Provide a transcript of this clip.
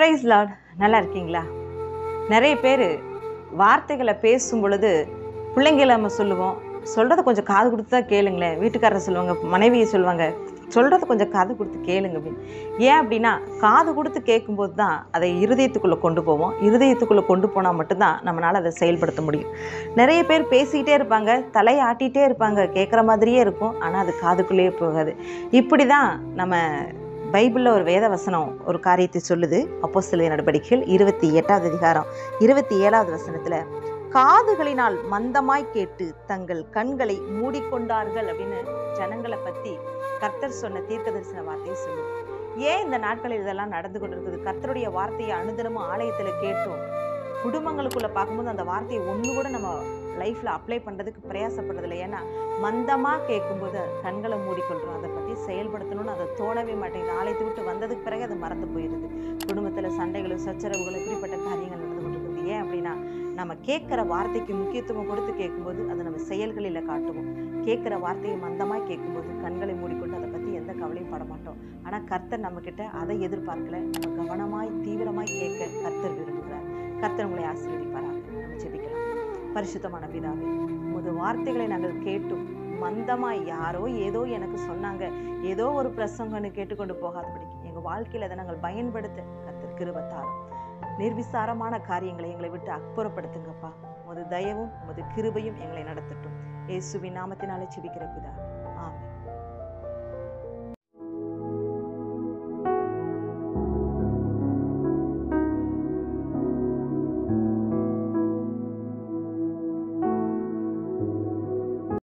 price Lord நல்லா இருக்கீங்களா நிறைய பேர் வார்த்தைகளை பேசும் பொழுது பிள்ளைங்களை நம்ம சொல்லுவோம் சொல்கிறத கொஞ்சம் காது கொடுத்து தான் கேளுங்களேன் வீட்டுக்காரர் சொல்லுவாங்க மனைவியை சொல்லுவாங்க சொல்கிறத கொஞ்சம் காது கொடுத்து கேளுங்க அப்படின்னு ஏன் அப்படின்னா காது கொடுத்து கேட்கும்போது தான் அதை இருதயத்துக்குள்ளே கொண்டு போவோம் இருதயத்துக்குள்ளே கொண்டு போனால் மட்டும்தான் நம்மளால் அதை செயல்படுத்த முடியும் நிறைய பேர் பேசிக்கிட்டே இருப்பாங்க தலையை ஆட்டிகிட்டே இருப்பாங்க கேட்குற மாதிரியே இருக்கும் ஆனால் அது காதுக்குள்ளேயே போகாது இப்படி தான் நம்ம பைபிளில் ஒரு வேத வசனம் ஒரு காரியத்தை சொல்லுது அப்போஸ்தலர் நடவடிக்கைகள் இருபத்தி எட்டாவது அதிகாரம் இருபத்தி ஏழாவது வசனத்தில் காதுகளினால் மந்தமாய் கேட்டு தங்கள் கண்களை மூடிக்கொண்டார்கள் அப்படின்னு ஜனங்களை பற்றி கர்த்தர் சொன்ன தீர்க்க தரிசன வார்த்தையை சொல்லுது ஏன் இந்த நாட்களில் இதெல்லாம் நடந்து கொண்டிருக்குது கர்த்தருடைய வார்த்தையை அனுதினமும் ஆலயத்தில் கேட்டோம் குடும்பங்களுக்குள்ள பார்க்கும்போது அந்த வார்த்தையை ஒன்று கூட நம்ம லைஃப்ல அப்ளை பண்றதுக்கு பிரயாசப்படுறதில்லை ஏன்னா மந்தமா கேட்கும்போது கண்களை மூடிக்கொள்றோம் அதை பத்தி செயல்படுத்தணும்னு அதை தோணவே மாட்டேங்குது ஆலயத்தை விட்டு வந்ததுக்கு பிறகு அது மறந்து போயிடுது குடும்பத்துல சண்டைகளும் சச்சரவுகளும் இப்படிப்பட்ட காரியங்கள் நடந்து கொண்டிருக்குது ஏன் அப்படின்னா நம்ம கேட்குற வார்த்தைக்கு முக்கியத்துவம் கொடுத்து கேட்கும்போது அதை நம்ம செயல்களில் காட்டுவோம் கேட்குற வார்த்தையை மந்தமாக கேட்கும்போது கண்களை மூடிக்கொண்டு அதை பற்றி எந்த கவலையும் பட மாட்டோம் ஆனால் கர்த்தர் நம்மக்கிட்ட அதை எதிர்பார்க்கல நம்ம கவனமாய் தீவிரமாய் கேட்க கர்த்தர் விரும்புகிறார் கர்த்தர் உங்களை ஆசீர்வதிப்பாராக நம்ம ஜெபிக்கலாம் பரிசுத்தமான பிதாவே உமது வார்த்தைகளை நாங்கள் கேட்டும் மந்தமாய் யாரோ ஏதோ எனக்கு சொன்னாங்க ஏதோ ஒரு பிரசங்கன்னு கேட்டுக்கொண்டு போகாதபடிக்கு எங்கள் வாழ்க்கையில் அதை நாங்கள் பயன்படுத்த கர்த்தர் கிருபத்தாரும் நிர்விசாரமான காரியங்களை எங்களை விட்டு அப்புறப்படுத்துங்கப்பா உமது தயவும் உமது கிருபையும் எங்களை நடத்தட்டும் இயேசுவின் நாமத்தினாலே செபிக்கிற பிதா